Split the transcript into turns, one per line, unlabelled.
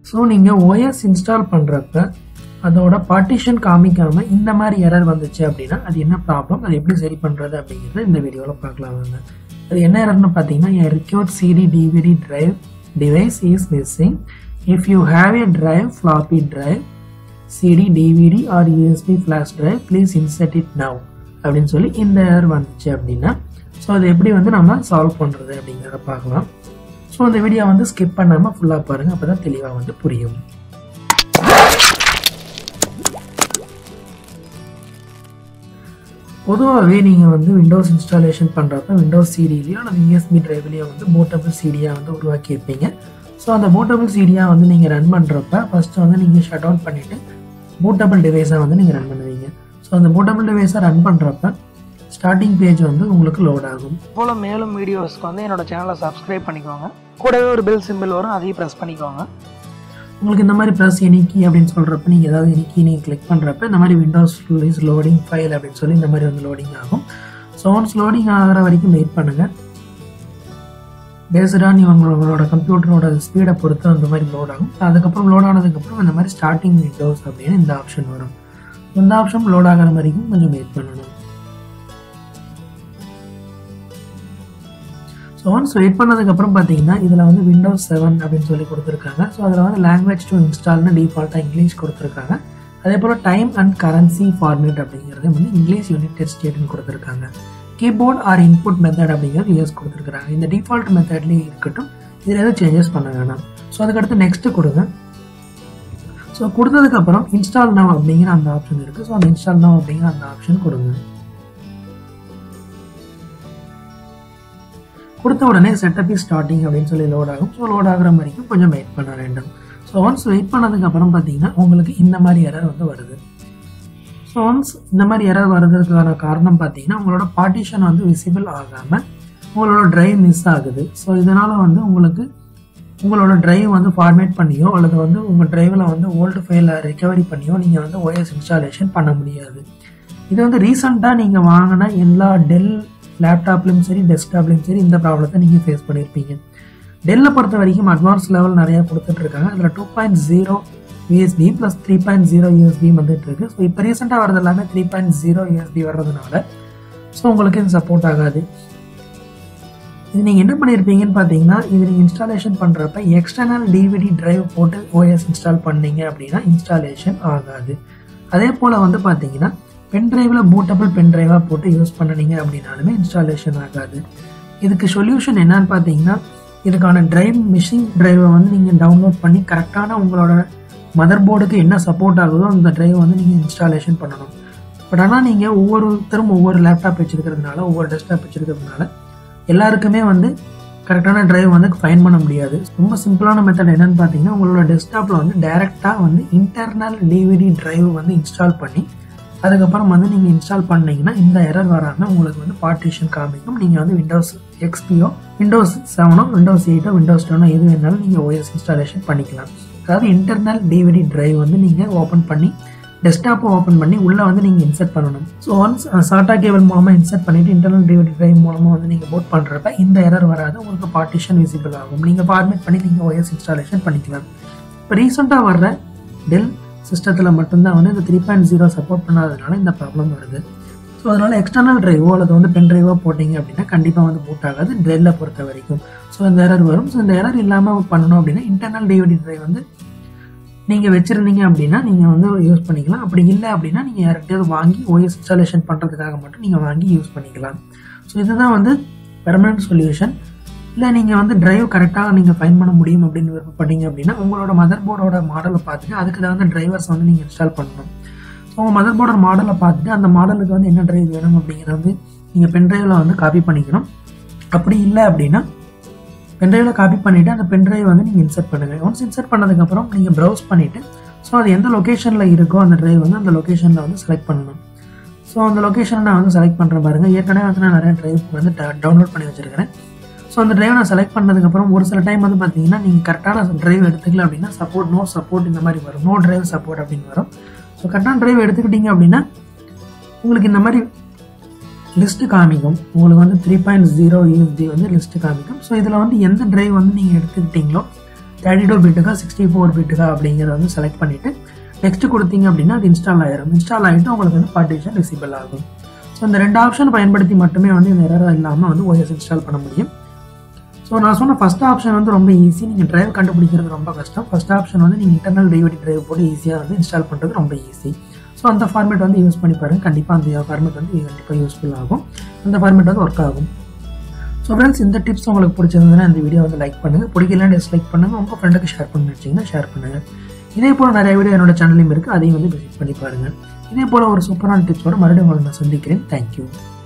so நீங்கள் OS install பண்ணுறப்ப அதோட பார்ட்டிஷன் காமிக்காம இந்த மாதிரி எரர் வந்துச்சு அப்படின்னா அது என்ன ப்ராப்ளம் அது எப்படி சரி பண்ணுறது அப்படிங்கிறத இந்த வீடியோவில் பார்க்கலாம் வாங்க அது என்ன எரர்னு பார்த்தீங்கன்னா an required CD DVD drive device is missing if you have a drive floppy drive CD DVD or USB flash drive please insert it now அப்படின்னு சொல்லி இந்த எரர் வந்துச்சு அப்படின்னா ஸோ அதை எப்படி வந்து நம்ம சால்வ் பண்ணுறது அப்படிங்கிறத பார்க்கலாம் ஸோ அந்த வீடியோ வந்து ஸ்கிப் பண்ணாமல் ஃபுல்லாக பாருங்கள் அப்போ தான் தெளிவாக வந்து புரியும் பொதுவாகவே நீங்கள் வந்து விண்டோஸ் இன்ஸ்டாலேஷன் பண்ணுறப்ப விண்டோஸ் சிடிலையோ அல்லது யூஎஸ்பி டிரைவ்லையோ வந்து போட்டபிள் சிடியாக வந்து உருவாக்கியிருப்பீங்க ஸோ அந்த போட்டபிள் சிடியாக வந்து நீங்கள் ரன் பண்ணுறப்ப ஃபஸ்ட்டு வந்து நீங்கள் ஷட் டவுன் பண்ணிவிட்டு போட்டபிள் டிவைஸாக வந்து நீங்கள் ரன் பண்ணுவீங்க ஸோ அந்த போட்டபிள் டிவைஸை ரன் பண்ணுறப்ப ஸ்டார்டிங் பேஜ் வந்து உங்களுக்கு லோட் ஆகும்
போல் மேலும் வீடியோஸ்க்கு வந்து என்னோட சேனலை சப்ஸ்கிரைப் பண்ணிக்கோங்க கூடவே ஒரு பெல் சிம்பிள் வரும் அதையும் ப்ரெஸ் பண்ணிக்கோங்க
உங்களுக்கு இந்த மாதிரி ப்ளஸ் எனிக்கி அப்படின்னு சொல்கிறப்ப நீங்கள் ஏதாவது எனிக்கி நீங்கள் கிளிக் பண்ணுறப்ப இந்த மாதிரி விண்டோஸ் இஸ் லோடிங் ஃபைல் அப்படின்னு சொல்லி இந்த மாதிரி வந்து லோடிங் ஆகும் ஸோ ஒன்ஸ் லோடிங் ஆகிற வரைக்கும் வெயிட் பண்ணுங்கள் பேஸ்டாக நீ உங்களோட கம்ப்யூட்டரோட ஸ்பீடை பொறுத்து அந்த மாதிரி லோட் ஆகும் அதுக்கப்புறம் லோட் ஆனதுக்கப்புறம் இந்த மாதிரி ஸ்டார்டிங் விண்டோஸ் அப்படின்னு இந்த ஆப்ஷன் வரும் இந்த ஆப்ஷன் லோட் ஆகிற வரைக்கும் கொஞ்சம் வெயிட் பண்ணணும் ஸோ ஒன்ஸ் வெயிட் பண்ணதுக்கப்புறம் பார்த்தீங்கன்னா இதில் வந்து விண்டோஸ் செவன் அப்படின்னு சொல்லி கொடுத்துருக்காங்க ஸோ அதில் வந்து லாங்குவேஜ் டு இன்ஸ்டால்னு டிஃபால்ட்டாக இங்கிலீஷ் கொடுத்துருக்காங்க அதே போல் டைம் அண்ட் கரன்சி ஃபார்மேட் அப்படிங்கிறது வந்து இங்கிலீஷ் யூனிடெட் ஸ்டேட்னு கொடுத்துருக்காங்க கீபோர்ட் ஆர் இன்புட் மெத்தட் அப்படிங்கிறது யூஎஸ் கொடுத்துருக்காங்க இந்த டிஃபால்ட் மெத்தட்லேயே இருக்கட்டும் இதில் எதுவும் சேஞ்சஸ் பண்ண வேணாம் ஸோ அதுக்கடுத்து நெக்ஸ்ட்டு கொடுங்க ஸோ கொடுத்ததுக்கப்புறம் இன்ஸ்டால் நவ் அப்படிங்கிற அந்த ஆப்ஷன் இருக்குது ஸோ அந்த இன்ஸ்டால் நவ் அப்படிங்கிற அந்த ஆப்ஷன் கொடுங்க கொடுத்த உடனே செட்டப் இஸ் ஸ்டார்டிங் அப்படின்னு சொல்லி லோட் ஆகும் ஸோ லோட் ஆகிற வரைக்கும் கொஞ்சம் வெயிட் பண்ண வேண்டும் ஸோ ஒன்ஸ் வெயிட் பண்ணதுக்கப்புறம் பார்த்தீங்கன்னா உங்களுக்கு இந்த மாதிரி எரர் வந்து வருது ஸோ ஒன்ஸ் இந்த மாதிரி எரர் வர்றதுக்கான காரணம் பார்த்தீங்கன்னா உங்களோட பார்ட்டிஷன் வந்து விசிபிள் ஆகாமல் உங்களோட ட்ரைவ் மிஸ் ஆகுது ஸோ இதனால் வந்து உங்களுக்கு உங்களோட ட்ரைவ் வந்து ஃபார்மேட் பண்ணியோ அல்லது வந்து உங்கள் ட்ரைவில் வந்து ஓல்டு ஃபைலை ரெக்கவரி பண்ணியோ நீங்கள் வந்து ஓஎஸ் இன்ஸ்டாலேஷன் பண்ண முடியாது இது வந்து ரீசெண்டாக நீங்கள் வாங்கின எல்லா டெல் லேப்டாப்லையும் சரி டெஸ்க்டாப்லையும் சரி இந்த ப்ராப்ளத்தை நீங்கள் ஃபேஸ் பண்ணியிருப்பீங்க டெல்லை பொறுத்த வரைக்கும் அட்வான்ஸ் லெவல் நிறையா கொடுத்துட்ருக்காங்க அதில் two point zero USB plus three point zero USB வந்துட்டு இருக்கு ஸோ இப்போ ரீசெண்டாக வரது எல்லாமே த்ரீ பாயிண்ட் ஜீரோ யூஎஸ்பி வர்றதுனால ஸோ உங்களுக்கு இது சப்போர்ட் ஆகாது இது நீங்கள் என்ன பண்ணியிருப்பீங்கன்னு பார்த்தீங்கன்னா இது நீங்கள் இன்ஸ்டாலேஷன் பண்ணுறப்ப எக்ஸ்டர்னல் டிவிடி டிரைவ் போட்டு ஓஎஸ் இன்ஸ்டால் பண்ணீங்க அப்படின்னா இன்ஸ்டாலேஷன் ஆகாது அதே போல் வந்து பார்த்தீங்கன்னா பென் டிரைவில் பூட்டபிள் பென் டிரைவாக போட்டு யூஸ் பண்ணினீங்க அப்படின்னாலுமே இன்ஸ்டாலேஷன் ஆகாது இதுக்கு சொல்யூஷன் என்னன்னு பார்த்தீங்கன்னா இதுக்கான டிரைவ் மிஷின் டிரைவை வந்து நீங்கள் டவுன்லோட் பண்ணி கரெக்டான உங்களோட மதர் போர்டுக்கு என்ன சப்போர்ட் ஆகுதோ அந்த டிரைவை வந்து நீங்கள் இன்ஸ்டாலேஷன் பண்ணணும் பட் ஆனால் நீங்கள் ஒவ்வொருத்தரும் ஒவ்வொரு லேப்டாப் வச்சுருக்கிறதுனால ஒவ்வொரு டெஸ்க்டாப் வச்சுருக்கிறதுனால எல்லாருக்குமே வந்து கரெக்டான டிரைவ் வந்து ஃபைன் பண்ண முடியாது ரொம்ப சிம்பிளான மெத்தட் என்னன்னு பார்த்தீங்கன்னா உங்களோட டெஸ்க்டாப்பில் வந்து டைரெக்டாக வந்து இன்டர்னல் டிவிடி டிரைவ் வந்து இன்ஸ்டால் பண்ணி அதுக்கப்புறம் வந்து நீங்கள் இன்ஸ்டால் பண்ணீங்கன்னா இந்த எரர் வராமல் உங்களுக்கு வந்து பார்ட்டிஷன் காமிக்கும் நீங்கள் வந்து விண்டோஸ் எக்ஸ்பியோ விண்டோஸ் செவனோ விண்டோஸ் எயிட்டோ விண்டோஸ் டெனோ எது வேணாலும் நீங்கள் ஓஎஸ் இன்ஸ்டாலேஷன் பண்ணிக்கலாம் அதாவது இன்டர்னல் டிவிடி டிரைவ் வந்து நீங்கள் ஓப்பன் பண்ணி டெஸ்க்டாப்பை ஓப்பன் பண்ணி உள்ளே வந்து நீங்கள் இன்சர்ட் பண்ணணும் ஸோ ஒன்ஸ் சாட்டா கேபிள் மூலமாக இன்சர்ட் பண்ணிவிட்டு இன்டர்னல் டிவிடி டிரைவ் மூலமாக வந்து நீங்கள் போட் பண்ணுறப்ப இந்த எரர் வராது உங்களுக்கு பார்ட்டிஷன் விசிபிள் ஆகும் நீங்கள் ஃபார்மேட் பண்ணி நீங்கள் ஓஎஸ் இன்ஸ்டாலேஷன் பண்ணிக்கலாம் இப்போ ரீசெண்டாக வர்ற டெல் சிஸ்டத்தில் மட்டும்தான் வந்து இந்த த்ரீ பாயிண்ட் ஜீரோ சப்போர்ட் பண்ணாததுனால இந்த ப்ராப்ளம் வருது ஸோ அதனால் எக்ஸ்டர்னல் டிரைவோ அல்லது வந்து பென் டிரைவோ போட்டிங்க அப்படின்னா கண்டிப்பாக வந்து பூட் ஆகாது ட்ரெல்லை பொறுத்த வரைக்கும் ஸோ இந்த எரர் வரும் ஸோ இந்த எரர் இல்லாமல் பண்ணணும் அப்படின்னா இன்டர்னல் டிவிடி டிரைவ் வந்து நீங்கள் வச்சுருந்தீங்க அப்படின்னா நீங்கள் வந்து யூஸ் பண்ணிக்கலாம் அப்படி இல்லை அப்படின்னா நீங்கள் யார்கிட்டயாவது வாங்கி ஓஎஸ் இன்ஸ்டாலேஷன் பண்ணுறதுக்காக மட்டும் நீங்கள் வாங்கி யூஸ் பண்ணிக்கலாம் ஸோ இதுதான் வந்து பெர்மனன்ட் சொல்யூஷன் இல்லை நீங்கள் வந்து டிரைவ் கரெக்டாக நீங்கள் ஃபைன் பண்ண முடியும் அப்படின்னு விருப்பப்பட்டீங்க அப்படின்னா உங்களோட மதர் போர்டோட மாடலை பார்த்துட்டு அதுக்கு தகுந்த டிரைவர்ஸ் வந்து நீங்கள் இன்ஸ்டால் பண்ணணும் ஸோ உங்கள் மதர் போர்டோட மாடலை பார்த்துட்டு அந்த மாடலுக்கு வந்து என்ன டிரைவ் வேணும் அப்படிங்கிறத வந்து நீங்கள் பென் டிரைவில் வந்து காப்பி பண்ணிக்கணும் அப்படி இல்லை அப்படின்னா பென்ட்ரைவில் காப்பி பண்ணிவிட்டு அந்த பென்ட்ரைவ் வந்து நீங்கள் இன்சர்ட் பண்ணுங்கள் ஒன்ஸ் இன்சர்ட் பண்ணதுக்கப்புறம் நீங்கள் ப்ரௌஸ் பண்ணிவிட்டு ஸோ அது எந்த லொக்கேஷனில் இருக்கோ அந்த ட்ரைவ் வந்து அந்த லொக்கேஷனில் வந்து செலக்ட் பண்ணணும் ஸோ அந்த லொக்கேஷனை நான் வந்து செலக்ட் பண்ணுறேன் பாருங்கள் ஏற்கனவே வந்து நான் நிறைய ட்ரைவ் வந்து டவுன்லோட் பண்ணி வச்சுருக்கிறேன் ஸோ அந்த ட்ரைவ் நான் செலக்ட் பண்ணதுக்கப்புறம் ஒரு சில டைம் வந்து பார்த்தீங்கன்னா நீங்கள் கரெக்டான ட்ரைவ் எடுத்துக்கல அப்படின்னா சப்போர்ட் நோ சப்போர்ட் இந்த மாதிரி வரும் நோ ட்ரைவ் சப்போர்ட் அப்படின்னு வரும் ஸோ கரெக்டான ட்ரைவ் எடுத்துக்கிட்டீங்க அப்படின்னா உங்களுக்கு இந்த மாதிரி லிஸ்ட்டு காமிக்கும் உங்களுக்கு வந்து த்ரீ பாயிண்ட் ஜீரோ யூஎஸ்டி வந்து லிஸ்ட்டு காமிக்கும் ஸோ இதில் வந்து எந்த டிரைவ் வந்து நீங்கள் எடுத்துக்கிட்டீங்களோ தேர்ட்டி டூ பிட்டுக்கா சிக்ஸ்டி ஃபோர் பிட்டுக்கா அப்படிங்கிறத வந்து செலக்ட் பண்ணிவிட்டு நெக்ஸ்ட் கொடுத்தீங்க அப்படின்னா அது இன்ஸ்டால் ஆயிரும் இன்ஸ்டால் ஆகிட்டு உங்களுக்கு வந்து பார்ட்டிஷன் விசிபிள் ஆகும் ஸோ இந்த ரெண்டு ஆப்ஷன் பயன்படுத்தி மட்டுமே வந்து இந்த எரர் இல்லாமல் வந்து ஓஎஸ் இன்ஸ்டால் பண்ண முடியும் ஸோ நான் சொன்ன ஃபஸ்ட் ஆப்ஷன் வந்து ரொம்ப ஈஸி நீங்கள் டிரைவ் கண்டுபிடிக்கிறது ரொம்ப கஷ்டம் ஃபஸ்ட் ஆப்ஷன் வந்து நீங்கள் இன்டர்னல் டிவிடி டிரைவ் போட்டு ஈஸியாக வந்து இன்ஸ்டால் பண்ணுறது ரொம்ப ஈஸி ஸோ அந்த ஃபார்மேட் வந்து யூஸ் பண்ணி பாருங்கள் கண்டிப்பாக அந்த ஃபார்மேட் வந்து கண்டிப்பாக யூஸ்ஃபுல் ஆகும் அந்த ஃபார்மேட் வந்து ஒர்க் ஆகும் ஸோ ஃப்ரெண்ட்ஸ் இந்த டிப்ஸ் உங்களுக்கு பிடிச்சிருந்ததுன்னா இந்த வீடியோ வந்து லைக் பண்ணுங்கள் பிடிக்கலன்னு டிஸ்லைக் பண்ணுங்கள் உங்கள் ஃப்ரெண்டுக்கு ஷேர் பண்ணி வச்சிங்கன்னா ஷேர் பண்ணுங்கள் இதே போல் நிறைய வீடியோ என்னோட சேனலையும் இருக்குது அதையும் வந்து விசிட் பண்ணி பாருங்கள் இதே போல் ஒரு சூப்பரான டிப்ஸோட மறுபடியும் உங்களை நான் சந்திக்கிறேன் தேங்க்யூ